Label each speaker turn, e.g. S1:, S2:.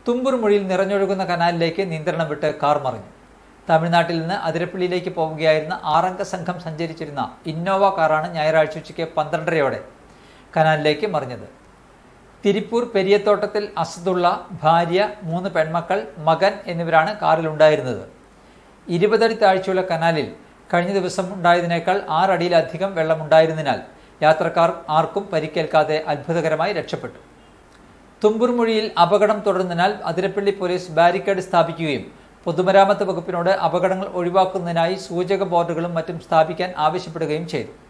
S1: തുമ്പുറുമൊഴിയിൽ നിറഞ്ഞൊഴുകുന്ന കനാലിലേക്ക് നിയന്ത്രണം വിട്ട് കാർ മറിഞ്ഞു തമിഴ്നാട്ടിൽ നിന്ന് അതിരപ്പള്ളിയിലേക്ക് പോവുകയായിരുന്ന ആറംഗ സംഘം സഞ്ചരിച്ചിരുന്ന ഇന്നോവ കാറാണ് ഞായറാഴ്ച ഉച്ചയ്ക്ക് പന്ത്രണ്ടരയോടെ കനാലിലേക്ക് മറിഞ്ഞത് തിരുപ്പൂർ പെരിയത്തോട്ടത്തിൽ അസദുള്ള ഭാര്യ മൂന്ന് പെൺമക്കൾ മകൻ എന്നിവരാണ് കാറിലുണ്ടായിരുന്നത് ഇരുപതടി താഴ്ചയുള്ള കനാലിൽ കഴിഞ്ഞ ദിവസം ഉണ്ടായതിനേക്കാൾ ആറടിയിലധികം വെള്ളമുണ്ടായിരുന്നതിനാൽ യാത്രക്കാർ ആർക്കും പരിക്കേൽക്കാതെ അത്ഭുതകരമായി രക്ഷപ്പെട്ടു തുമ്പുർമൊഴിയിൽ അപകടം തുടരുന്നതിനാൽ അതിരപ്പള്ളി പോലീസ് ബാരിക്കേഡ് സ്ഥാപിക്കുകയും പൊതുമരാമത്ത് വകുപ്പിനോട് അപകടങ്ങൾ ഒഴിവാക്കുന്നതിനായി സൂചക ബോർഡുകളും മറ്റും സ്ഥാപിക്കാൻ ആവശ്യപ്പെടുകയും ചെയ്തു